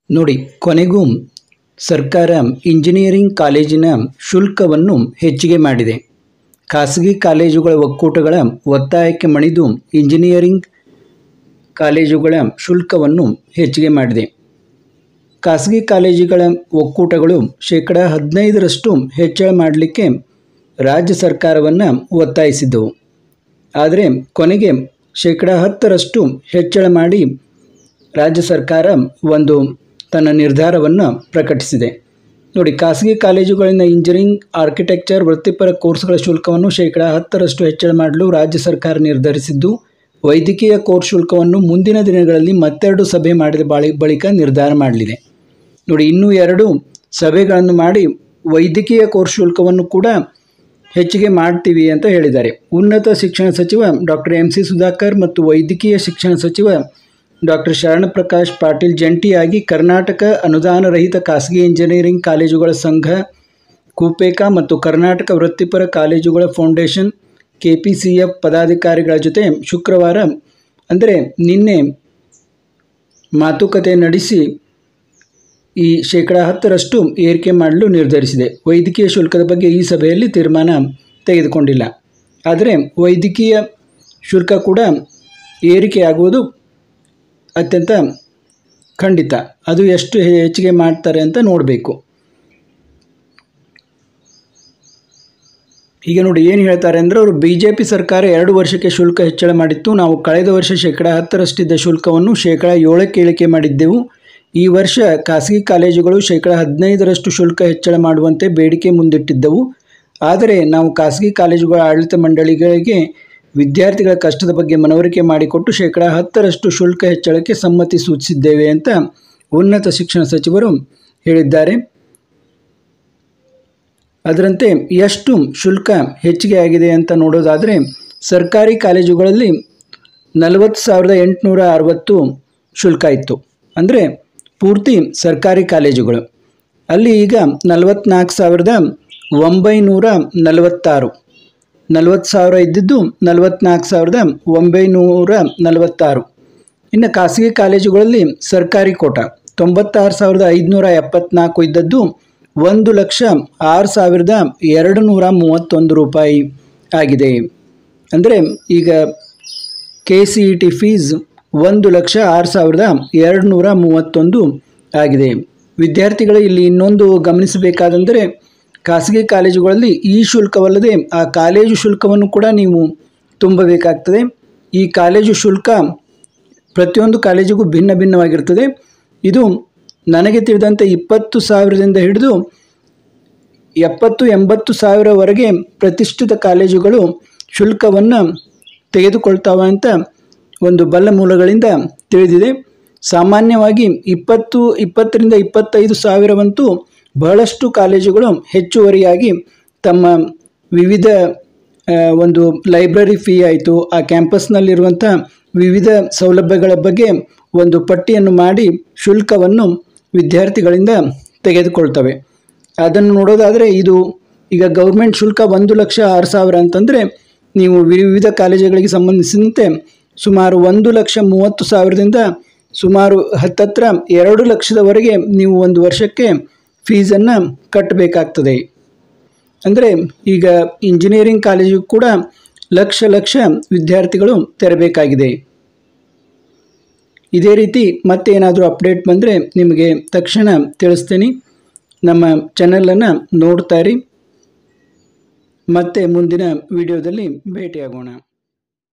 ನೋಡಿ ಕೊನೆಗೂ ಸರ್ಕಾರ ಇಂಜಿನಿಯರಿಂಗ್ ಕಾಲೇಜಿನ ಶುಲ್ಕವನ್ನು ಹೆಚ್ಚಿಗೆ ಮಾಡಿದೆ ಖಾಸಗಿ ಕಾಲೇಜುಗಳ ಒಕ್ಕೂಟಗಳ ಒತ್ತಾಯಕ್ಕೆ ಮಣಿದು ಇಂಜಿನಿಯರಿಂಗ್ ಕಾಲೇಜುಗಳ ಶುಲ್ಕವನ್ನು ಹೆಚ್ಚಿಗೆ ಮಾಡಿದೆ ಖಾಸಗಿ ಕಾಲೇಜುಗಳ ಒಕ್ಕೂಟಗಳು ಶೇಕಡ ಹದಿನೈದರಷ್ಟು ಹೆಚ್ಚಳ ಮಾಡಲಿಕ್ಕೆ ರಾಜ್ಯ ಸರ್ಕಾರವನ್ನು ಒತ್ತಾಯಿಸಿದ್ದವು ಆದರೆ ಕೊನೆಗೆ ಶೇಕಡ ಹತ್ತರಷ್ಟು ಹೆಚ್ಚಳ ಮಾಡಿ ರಾಜ್ಯ ಸರ್ಕಾರ ಒಂದು ತನ್ನ ನಿರ್ಧಾರವನ್ನು ಪ್ರಕಟಿಸಿದೆ ನೋಡಿ ಖಾಸಗಿ ಕಾಲೇಜುಗಳಿಂದ ಇಂಜಿನಿಯರಿಂಗ್ ಆರ್ಕಿಟೆಕ್ಚರ್ ವೃತ್ತಿಪರ ಕೋರ್ಸ್ಗಳ ಶುಲ್ಕವನ್ನು ಶೇಕಡ ಹತ್ತರಷ್ಟು ಹೆಚ್ಚಳ ಮಾಡಲು ರಾಜ್ಯ ಸರ್ಕಾರ ನಿರ್ಧರಿಸಿದ್ದು ವೈದ್ಯಕೀಯ ಕೋರ್ಸ್ ಶುಲ್ಕವನ್ನು ಮುಂದಿನ ದಿನಗಳಲ್ಲಿ ಮತ್ತೆರಡು ಸಭೆ ಮಾಡಿದ ಬಾಳಿ ಬಳಿಕ ನಿರ್ಧಾರ ಮಾಡಲಿದೆ ನೋಡಿ ಇನ್ನೂ ಎರಡು ಸಭೆಗಳನ್ನು ಮಾಡಿ ವೈದ್ಯಕೀಯ ಕೋರ್ಸ್ ಶುಲ್ಕವನ್ನು ಕೂಡ ಹೆಚ್ಚಿಗೆ ಮಾಡ್ತೀವಿ ಅಂತ ಹೇಳಿದ್ದಾರೆ ಉನ್ನತ ಶಿಕ್ಷಣ ಸಚಿವ ಡಾಕ್ಟರ್ ಎಂ ಸಿ ಸುಧಾಕರ್ ಮತ್ತು ವೈದ್ಯಕೀಯ ಶಿಕ್ಷಣ ಸಚಿವ ಡಾಕ್ಟರ್ ಶರಣಪ್ರಕಾಶ್ ಪಾಟೀಲ್ ಜಂಟಿಯಾಗಿ ಕರ್ನಾಟಕ ಅನುದಾನ ರಹಿತ ಖಾಸಗಿ ಇಂಜಿನಿಯರಿಂಗ್ ಕಾಲೇಜುಗಳ ಸಂಘ ಕುಪೇಕಾ ಮತ್ತು ಕರ್ನಾಟಕ ವೃತ್ತಿಪರ ಕಾಲೇಜುಗಳ foundation K P C F ಪದಾಧಿಕಾರಿಗಳ ಜೊತೆ ಶುಕ್ರವಾರ ಅಂದರೆ ನಿನ್ನೆ ಮಾತುಕತೆ ನಡೆಸಿ ಈ ಶೇಕಡ ಹತ್ತರಷ್ಟು ಏರಿಕೆ ಮಾಡಲು ನಿರ್ಧರಿಸಿದೆ ವೈದ್ಯಕೀಯ ಶುಲ್ಕದ ಬಗ್ಗೆ ಈ ಸಭೆಯಲ್ಲಿ ತೀರ್ಮಾನ ತೆಗೆದುಕೊಂಡಿಲ್ಲ ಆದರೆ ವೈದ್ಯಕೀಯ ಶುಲ್ಕ ಕೂಡ ಏರಿಕೆಯಾಗುವುದು ಅತ್ಯಂತ ಖಂಡಿತ ಅದು ಎಷ್ಟು ಹೆಚ್ಚಿಗೆ ಮಾಡ್ತಾರೆ ಅಂತ ನೋಡಬೇಕು ಈಗ ನೋಡಿ ಏನು ಹೇಳ್ತಾರೆ ಅಂದರೆ ಅವರು ಬಿ ಜೆ ಪಿ ಸರ್ಕಾರ ಎರಡು ವರ್ಷಕ್ಕೆ ಶುಲ್ಕ ಹೆಚ್ಚಳ ಮಾಡಿತ್ತು ನಾವು ಕಳೆದ ವರ್ಷ ಶೇಕಡ ಹತ್ತರಷ್ಟಿದ್ದ ಶುಲ್ಕವನ್ನು ಶೇಕಡ ಏಳಕ್ಕೆ ಇಳಿಕೆ ಮಾಡಿದ್ದೆವು ಈ ವರ್ಷ ಖಾಸಗಿ ಕಾಲೇಜುಗಳು ಶೇಕಡ ಹದಿನೈದರಷ್ಟು ಶುಲ್ಕ ಹೆಚ್ಚಳ ಮಾಡುವಂತೆ ಬೇಡಿಕೆ ಮುಂದಿಟ್ಟಿದ್ದವು ಆದರೆ ನಾವು ಖಾಸಗಿ ಕಾಲೇಜುಗಳ ಆಡಳಿತ ಮಂಡಳಿಗಳಿಗೆ ವಿದ್ಯಾರ್ಥಿಗಳ ಕಷ್ಟದ ಬಗ್ಗೆ ಮನವರಿಕೆ ಮಾಡಿಕೊಟ್ಟು ಶೇಕಡ ಹತ್ತರಷ್ಟು ಶುಲ್ಕ ಹೆಚ್ಚಳಕ್ಕೆ ಸಮ್ಮತಿ ಸೂಚಿಸಿದ್ದೇವೆ ಅಂತ ಉನ್ನತ ಶಿಕ್ಷಣ ಸಚಿವರು ಹೇಳಿದ್ದಾರೆ ಅದರಂತೆ ಎಷ್ಟು ಶುಲ್ಕ ಹೆಚ್ಚಿಗೆ ಆಗಿದೆ ಅಂತ ನೋಡೋದಾದರೆ ಸರ್ಕಾರಿ ಕಾಲೇಜುಗಳಲ್ಲಿ ನಲವತ್ತು ಸಾವಿರದ ಎಂಟುನೂರ ಅರವತ್ತು ಶುಲ್ಕ ಇತ್ತು ಅಂದರೆ ಪೂರ್ತಿ ಸರ್ಕಾರಿ ಕಾಲೇಜುಗಳು ಅಲ್ಲಿ ಈಗ ನಲವತ್ತ್ನಾಲ್ಕು ಸಾವಿರದ ಒಂಬೈನೂರ ನಲವತ್ತಾರು ನಲವತ್ತು ಸಾವಿರ ಇದ್ದಿದ್ದು ನಲವತ್ತ್ನಾಲ್ಕು ಸಾವಿರದ ಒಂಬೈನೂರ ನಲವತ್ತಾರು ಇನ್ನು ಖಾಸಗಿ ಕಾಲೇಜುಗಳಲ್ಲಿ ಸರ್ಕಾರಿ ಕೋಟ ತೊಂಬತ್ತಾರು ಸಾವಿರದ ಐದುನೂರ ಎಪ್ಪತ್ನಾಲ್ಕು ಇದ್ದದ್ದು ಒಂದು ಲಕ್ಷ ಆರು ಸಾವಿರದ ಎರಡು ನೂರ ಮೂವತ್ತೊಂದು ರೂಪಾಯಿ ಆಗಿದೆ ಅಂದರೆ ಈಗ K C E T fees ಒಂದು ಲಕ್ಷ ಆರು ಸಾವಿರದ ಎರಡು ನೂರ ಮೂವತ್ತೊಂದು ಆಗಿದೆ ವಿದ್ಯಾರ್ಥಿಗಳು ಇಲ್ಲಿ ಇನ್ನೊಂದು ಗಮನಿಸಬೇಕಾದಂದರೆ ಖಾಸಗಿ ಕಾಲೇಜುಗಳಲ್ಲಿ ಈ ಶುಲ್ಕವಲ್ಲದೆ ಆ ಕಾಲೇಜು ಶುಲ್ಕವನ್ನು ಕೂಡ ನೀವು ತುಂಬಬೇಕಾಗ್ತದೆ ಈ ಕಾಲೇಜು ಶುಲ್ಕ ಪ್ರತಿಯೊಂದು ಕಾಲೇಜಿಗೂ ಭಿನ್ನ ಭಿನ್ನವಾಗಿರ್ತದೆ ಇದು ನನಗೆ ತಿಳಿದಂತೆ ಇಪ್ಪತ್ತು ಸಾವಿರದಿಂದ ಹಿಡಿದು ಎಪ್ಪತ್ತು ಎಂಬತ್ತು ಸಾವಿರವರೆಗೆ ಪ್ರತಿಷ್ಠಿತ ಕಾಲೇಜುಗಳು ಶುಲ್ಕವನ್ನು ತೆಗೆದುಕೊಳ್ತಾವೆ ಅಂತ ಒಂದು ಬಲ್ಲ ಮೂಲಗಳಿಂದ ತಿಳಿದಿದೆ ಸಾಮಾನ್ಯವಾಗಿ ಇಪ್ಪತ್ತು ಇಪ್ಪತ್ತರಿಂದ ಇಪ್ಪತ್ತೈದು ಸಾವಿರವಂತೂ ಬಹಳಷ್ಟು ಕಾಲೇಜುಗಳು ಹೆಚ್ಚುವರಿಯಾಗಿ ತಮ್ಮ ವಿವಿಧ ಆ, ಒಂದು ಲೈಬ್ರರಿ ಫೀ ಆಯಿತು ಆ ಕ್ಯಾಂಪಸ್ನಲ್ಲಿರುವಂಥ ವಿವಿಧ ಸೌಲಭ್ಯಗಳ ಬಗ್ಗೆ ಒಂದು ಪಟ್ಟಿಯನ್ನು ಮಾಡಿ ಶುಲ್ಕವನ್ನು ವಿದ್ಯಾರ್ಥಿಗಳಿಂದ ತೆಗೆದುಕೊಳ್ತವೆ ಅದನ್ನು ನೋಡೋದಾದರೆ ಇದು ಈಗ ಗೌರ್ಮೆಂಟ್ ಶುಲ್ಕ ಒಂದು ಲಕ್ಷ ಆರು ಸಾವಿರ ಅಂತಂದರೆ ನೀವು ವಿವಿಧ ಕಾಲೇಜುಗಳಿಗೆ ಸಂಬಂಧಿಸಿದಂತೆ ಸುಮಾರು ಒಂದು ಲಕ್ಷ ಮೂವತ್ತು ಸಾವಿರದಿಂದ ಸುಮಾರು ಹತ್ತತ್ರ ಎರಡು ಲಕ್ಷದವರೆಗೆ ನೀವು ಒಂದು ವರ್ಷಕ್ಕೆ ಫೀಸನ್ನು ಕಟ್ಟಬೇಕಾಗ್ತದೆ ಅಂದರೆ ಈಗ ಇಂಜಿನಿಯರಿಂಗ್ ಕಾಲೇಜು ಕೂಡ ಲಕ್ಷ ಲಕ್ಷ ವಿದ್ಯಾರ್ಥಿಗಳು ತೆರಬೇಕಾಗಿದೆ ಇದೇ ರೀತಿ ಮತ್ತೆ ಏನಾದರೂ ಅಪ್ಡೇಟ್ ಬಂದರೆ ನಿಮಗೆ ತಕ್ಷಣ ತಿಳಿಸ್ತೀನಿ ನಮ್ಮ ಚಾನಲನ್ನು ನೋಡ್ತಾ ಇರಿ ಮತ್ತೆ ಮುಂದಿನ ವಿಡಿಯೋದಲ್ಲಿ ಭೇಟಿಯಾಗೋಣ